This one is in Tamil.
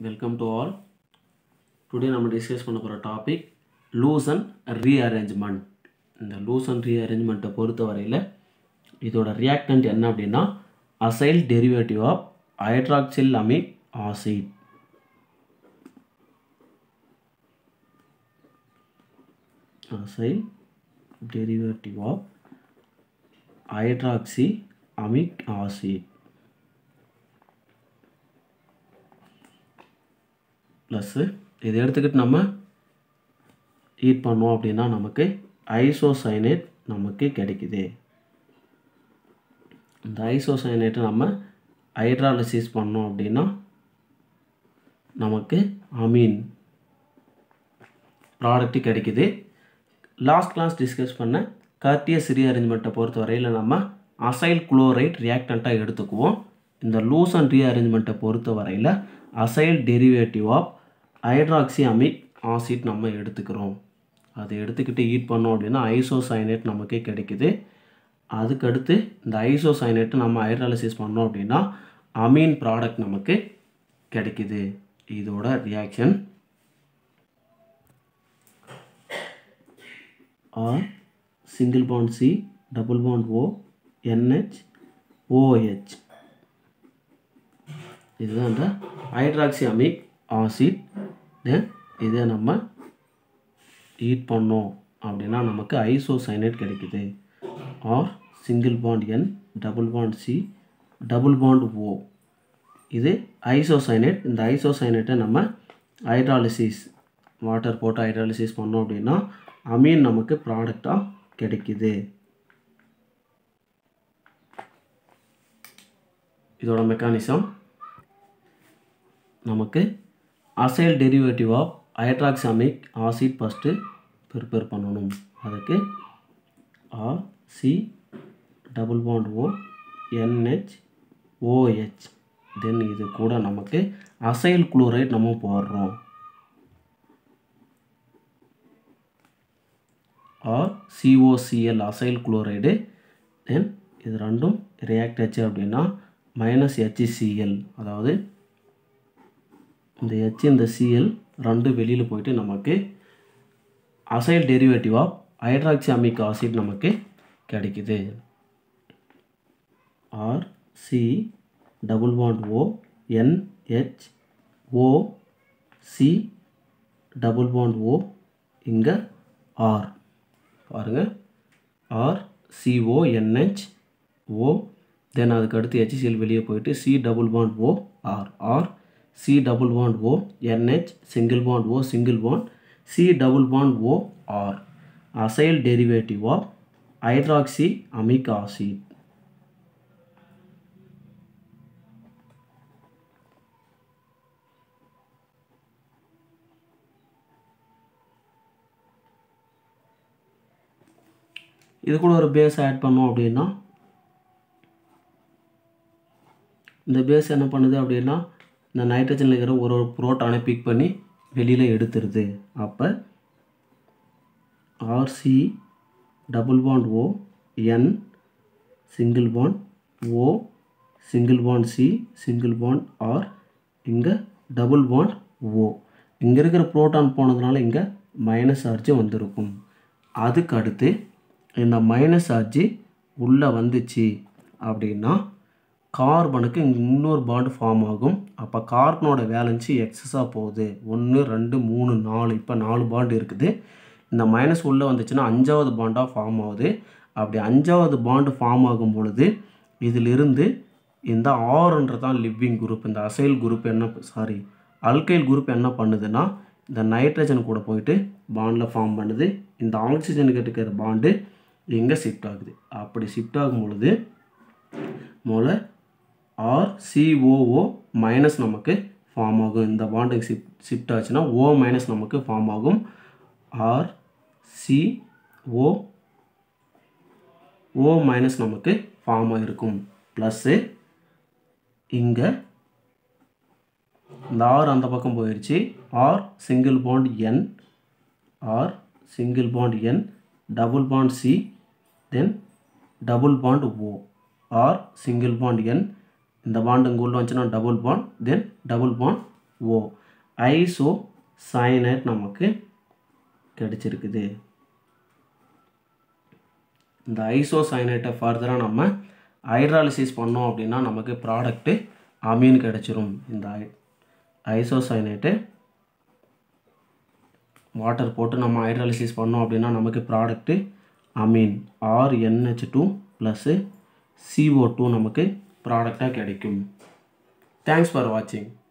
வெல்கம் டு ஆல் டுடே நம்ம டிஸ்கஸ் பண்ண போகிற டாபிக் லூஸ் அண்ட் ரீஅரேஞ்ச்மெண்ட் இந்த லூஸ் அண்ட் ரீஅரேஞ்ச்மெண்ட்டை பொறுத்த வரையில் இதோட ரியாக்டன்ட் என்ன அப்படின்னா acyl derivative of hydroxyl amic acid acyl derivative of hydroxy amic acid plus இதை எடுத்துக்கிட்டு நம்ம ஹீட் பண்ணோம் அப்படின்னா நமக்கு ஐசோசைனேட் நமக்கு கிடைக்குது இந்த ஐசோசைனேட்டை நம்ம ஹைட்ராலிசிஸ் பண்ணோம் அப்படின்னா நமக்கு அமீன் ப்ராடக்ட்டு கிடைக்குது லாஸ்ட் கிளாஸ் டிஸ்கஸ் பண்ண கர்டியஸ் ரீஅரேஞ்ச்மெண்ட்டை பொறுத்த வரையில் நம்ம அசைல் குளோரைட் ரியாக்டண்ட்டாக எடுத்துக்குவோம் இந்த லூஸ் அண்ட் ரீஅரேஞ்ச்மெண்ட்டை பொறுத்த வரையில் acyl derivative of hydroxy amic acid நம்ம எடுத்துக்கிறோம் அதை எடுத்துக்கிட்டு ஹீட் பண்ணோம் அப்படின்னா ஐசோசைனேட் நமக்கு கிடைக்குது அதுக்கடுத்து இந்த ஐசோசைனேட்டை நம்ம ஹைட்ராலிசிஸ் பண்ணோம் அப்படின்னா அமீன் ப்ராடக்ட் நமக்கு கிடைக்குது இதோட reaction R single bond C double bond O NH OH இதுதான் இந்த ஹைட்ராக்சி அமிக் ஆசிட் தென் இதை நம்ம ஹீட் பண்ணோம் அப்படின்னா நமக்கு ஐசோசைனேட் கிடைக்குது R single bond N double bond C double bond O இது ஐசோசைனேட் இந்த ஐசோசைனேட்டை நம்ம ஹைட்ராலிசிஸ் வாட்டர் போட்டு ஹைட்ராலிசிஸ் பண்ணோம் அப்படின்னா அமீன் நமக்கு ப்ராடக்டாக கிடைக்குது இதோட மெக்கானிசம் நமக்கு acyl derivative of hydroxamic acid first prepare பண்ணணும் அதுக்கு R C double bond O NH OH then இது கூட நமக்கு அசைல் குளோரைட் நம்ம போடுறோம் R COCl acyl chloride then இது ரெண்டும் ரியாக்ட் ஆச்சு அப்படின்னா மைனஸ் ஹெச்சிசிஎல் அதாவது இந்த ஹெச் இந்த சிஎல் ரெண்டு வெளியில் போயிட்டு நமக்கு acyl derivative of hydroxy amic acid நமக்கு கிடைக்குது R C double bond O NH O C double bond O இங்கே ஆர் பாருங்கள் ஆர் சிஓஎன்ஹெச் ஓ தென் அதுக்கு அடுத்து ஹெச்சிசிஎல் வெளியே போயிட்டு C double bond O R R C double bond O NH single bond O single bond C double bond O R acyl derivative of hydroxy amic acid இது கூட ஒரு பேஸ் ஆட் பண்ணோம் அப்படின்னா இந்த பேஸ் என்ன பண்ணுது அப்படின்னா இந்த நைட்ரஜனில் இருக்கிற ஒரு ஒரு புரோட்டானை பிக் பண்ணி வெளியில் எடுத்துருது அப்போ RC double bond O N single bond O single bond C single bond R இங்கே டபுள் பாண்ட் ஓ இங்கே இருக்கிற புரோட்டான் போனதுனால இங்கே மைனஸ் சார்ஜ் வந்திருக்கும் அதுக்கு அடுத்து இந்த மைனஸ் சார்ஜ் உள்ளே வந்துச்சு அப்படின்னா கார்பனுக்கு இங்கே இன்னொரு பாண்டு ஃபார்ம் ஆகும் அப்போ கார்பனோட வேலன்ஸு எக்ஸஸாக போகுது ஒன்று ரெண்டு மூணு நாலு இப்போ நாலு பாண்டு இருக்குது இந்த மைனஸ் உள்ளே வந்துச்சுன்னா அஞ்சாவது பாண்டாக ஃபார்ம் ஆகுது அப்படி அஞ்சாவது பாண்டு ஃபார்ம் ஆகும் பொழுது இதிலிருந்து இந்த ஆறுன்றதான் லிவிங் குரூப் இந்த அசைல் குரூப் என்ன சாரி அல்கைல் குரூப் என்ன பண்ணுதுன்னா இந்த நைட்ரஜன் கூட போயிட்டு பாண்டில் ஃபார்ம் பண்ணுது இந்த ஆக்சிஜனுக்கு இருக்கிற பாண்டு இங்கே ஷிஃப்ட் ஆகுது அப்படி ஷிஃப்ட் ஆகும் பொழுது முதல்ல ஆர் சிஓஓ மைனஸ் நமக்கு ஃபார்ம் ஆகும் இந்த பாண்டுக்கு ஷிஃப்ட் ஷிஃப்ட் ஆச்சுன்னா ஓ மைனஸ் நமக்கு ஃபார்ம் ஆகும் R C O O minus நமக்கு ஃபார்ம் ஆகிருக்கும் ப்ளஸ்ஸு இங்கே இந்த ஆர் அந்த பக்கம் போயிடுச்சு R single bond N R single bond N double bond C then double bond O R single bond N இந்த பாண்ட் இங்கே உள்ள வந்துச்சுன்னா double bond then double bond O isocyanate நமக்கு கிடைச்சிருக்குது இந்த ஐசோ சைனைட்டை ஃபர்தராக நம்ம ஹைட்ராலிசிஸ் பண்ணோம் அப்படின்னா நமக்கு ப்ராடக்ட்டு அமீன் கிடைச்சிரும் இந்த ஐ ஐசோசைனேட்டு வாட்டர் போட்டு நம்ம ஹைட்ராலிசிஸ் பண்ணோம் அப்படின்னா நமக்கு product amine R NH two plus CO two நமக்கு ப்ராடக்டாக கிடைக்கும் தேங்க்ஸ் ஃபார் வாட்சிங்